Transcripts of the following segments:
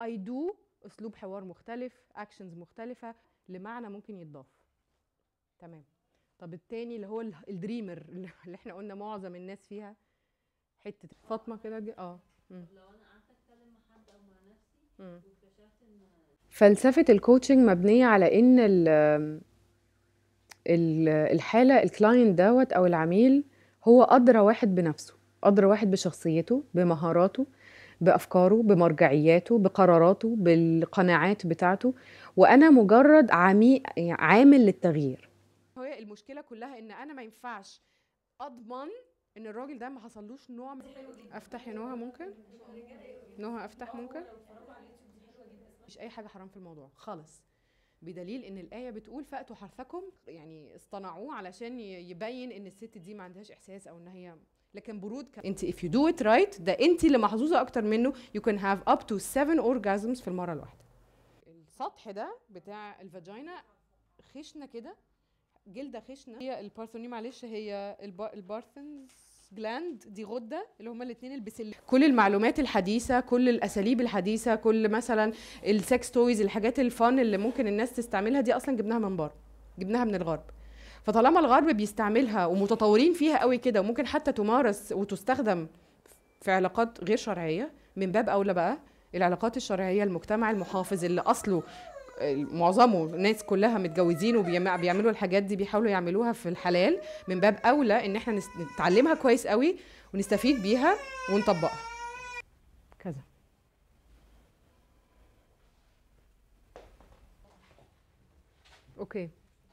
اي دو اسلوب حوار مختلف اكشنز مختلفه لمعنى ممكن يتضاف تمام طب التاني اللي هو ال- الدريمر اللي احنا قلنا معظم الناس فيها حته فاطمه كده دي- اه مم. مم. فلسفه الكوتشنج مبنيه على ان ال ال- الحاله الكلاينت دوت او العميل هو ادرى واحد بنفسه ادرى واحد بشخصيته بمهاراته بافكاره بمرجعياته بقراراته بالقناعات بتاعته وانا مجرد عمي يعني عامل للتغيير هو المشكله كلها ان انا ما ينفعش اضمن ان الراجل ده ما حصلوش نوع من افتح يا نوها ممكن نوها افتح ممكن مش اي حاجه حرام في الموضوع خالص بدليل ان الايه بتقول فاتوا حرثكم يعني اصطنعوه علشان ي- يبين ان الست دي ما عندهاش احساس او ان هي لكن برود ك... انت if you do it right ده انت اللي محظوظه اكتر منه you can have up to 7 orgasms في المره الواحده السطح ده بتاع الفاجينا خشنه كده جلده خشنه هي البارثوني معلش هي الب... البارثنز جلاند دي غده اللي هما الاثنين البسل كل المعلومات الحديثه كل الاساليب الحديثه كل مثلا السكس تويز الحاجات الفن اللي ممكن الناس تستعملها دي اصلا جبناها من بره جبناها من الغرب فطالما الغرب بيستعملها ومتطورين فيها قوي كده وممكن حتى تمارس وتستخدم في علاقات غير شرعيه من باب اولى بقى العلاقات الشرعيه المجتمع المحافظ اللي اصله معظمه الناس كلها متجوزين وبيعملوا الحاجات دي بيحاولوا يعملوها في الحلال من باب اولى ان احنا نس- نتعلمها كويس قوي ونستفيد بيها ونطبقها كذا اوكي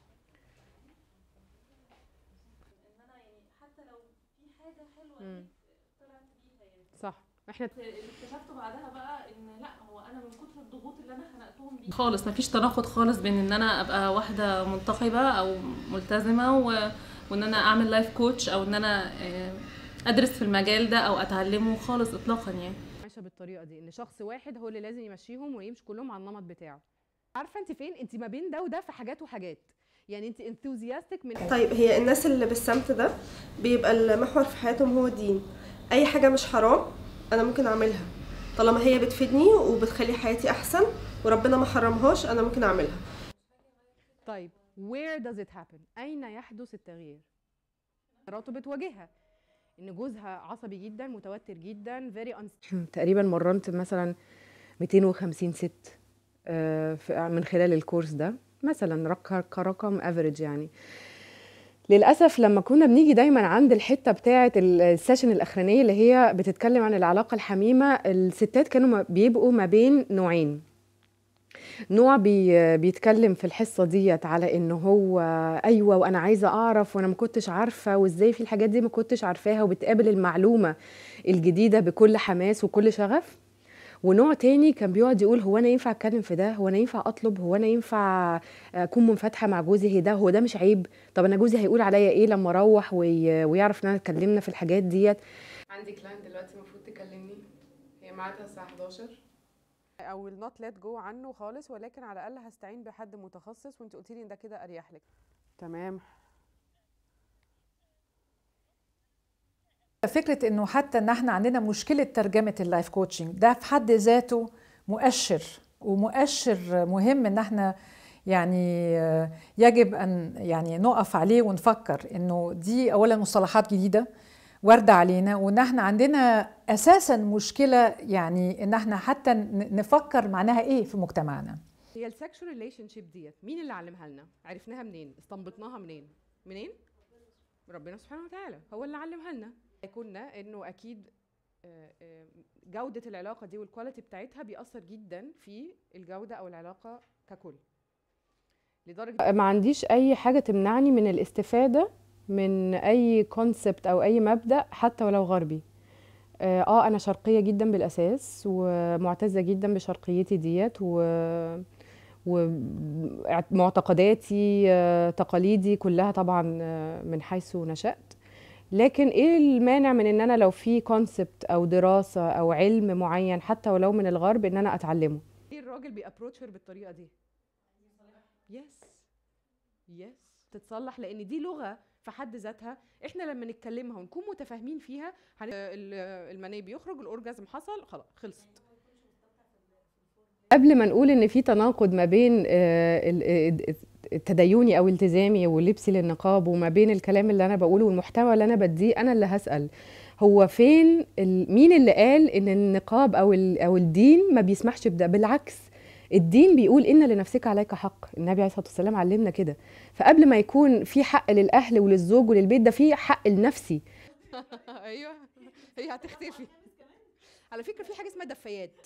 مم. صح احنا اللي اكتشفته بعدها بقى ان لا هو انا من كتر الضغوط اللي انا خنقتهم بيه خالص مفيش تناقض خالص بين ان انا ابقى واحده منتقبه او ملتزمه و... وان انا اعمل لايف كوتش او ان انا آه، ادرس في المجال ده او اتعلمه خالص اطلاقا يعني ماشيه بالطريقه دي ان شخص واحد هو اللي لازم يمشيهم ويمشي كلهم على النمط بتاعه عارفه انت فين انت ما بين ده وده في حاجات وحاجات يعني انت انثوزياستك من طيب هي الناس اللي بالسمت ده بيبقى المحور في حياتهم هو الدين اي حاجة مش حرام انا ممكن اعملها طالما هي بتفيدني وبتخلي حياتي احسن وربنا ما حرمهاش انا ممكن اعملها طيب where does it happen اين يحدث التغيير مراته بتواجهها ان جوزها عصبي جدا متوتر جدا very تقريبا مرنت مثلا 250 ست آه، في- من خلال الكورس ده مثلا رق- كرقم افريج يعني للاسف لما كنا بنيجي دايما عند الحته بتاعه ال- السيشن الاخرانيه اللي هي بتتكلم عن العلاقه الحميمه الستات كانوا ما- بيبقوا ما بين نوعين نوع بي بيتكلم في الحصه ديت على ان هو ايوه وانا عايزه اعرف وانا ما كنتش عارفه وازاي في الحاجات دي ما كنتش عارفاها وبتقابل المعلومه الجديده بكل حماس وكل شغف ونوع تاني كان بيقعد يقول هو انا ينفع اتكلم في ده هو انا ينفع اطلب هو انا ينفع اكون منفتحه مع جوزي هي ده هو ده مش عيب طب انا جوزي هيقول عليا ايه لما اروح وي... ويعرف ان انا اتكلمنا في الحاجات ديت عندي كلاينت دلوقتي المفروض تكلمني هي ميعادها الساعه 11 او النوت ليت جو عنه خالص ولكن على الاقل هستعين بحد متخصص وانت قلتي لي ان ده كده اريح لك تمام فكرة انه حتى ان احنا عندنا مشكلة ترجمة اللايف كوتشنج ده في حد ذاته مؤشر ومؤشر مهم ان احنا يعني آه، يجب ان يعني نقف عليه ونفكر انه دي اولا مصطلحات جديدة واردة علينا وان احنا عندنا اساسا مشكلة يعني ان احنا حتى ن- نفكر معناها ايه في مجتمعنا هي السكشوال ريليشن شيب ديت مين اللي علمها لنا عرفناها منين استنبطناها منين منين ربنا سبحانه وتعالى هو اللي علمها لنا كنا انه اكيد آه، آه، جودة العلاقة دي والكواليتي بتاعتها بيأثر جدا في الجودة أو العلاقة ككل لدرجة ما عنديش أي حاجة تمنعني من الاستفادة من أي كونسبت أو أي مبدأ حتى ولو غربي اه آه، انا شرقيه جدا بالاساس ومعتزه جدا بشرقيتي ديت و ومعتقداتي آه، تقاليدي كلها طبعا آه، من حيث نشأت لكن ايه المانع من ان انا لو في كونسبت او دراسه او علم معين حتى ولو من الغرب ان انا اتعلمه ليه الراجل بيابروتشر بالطريقه دي يس يس تتصلح لان دي لغه في حد ذاتها احنا لما نتكلمها ونكون متفاهمين فيها هن... ال- المني بيخرج الاورجازم حصل خلاص خلصت قبل ما نقول ان في تناقض ما بين آه، ال- ال- التديني او التزامي ولبسي للنقاب وما بين الكلام اللي انا بقوله والمحتوى اللي انا بديه انا اللي هسال هو فين ال- مين اللي قال ان النقاب او ال- او الدين ما بيسمحش بده بالعكس الدين بيقول ان لنفسك عليك حق النبي عليه الصلاه والسلام علمنا كده فقبل ما يكون في حق للاهل وللزوج وللبيت ده في حق لنفسي ايوه هي هتختفي على فكره في حاجه اسمها دفايات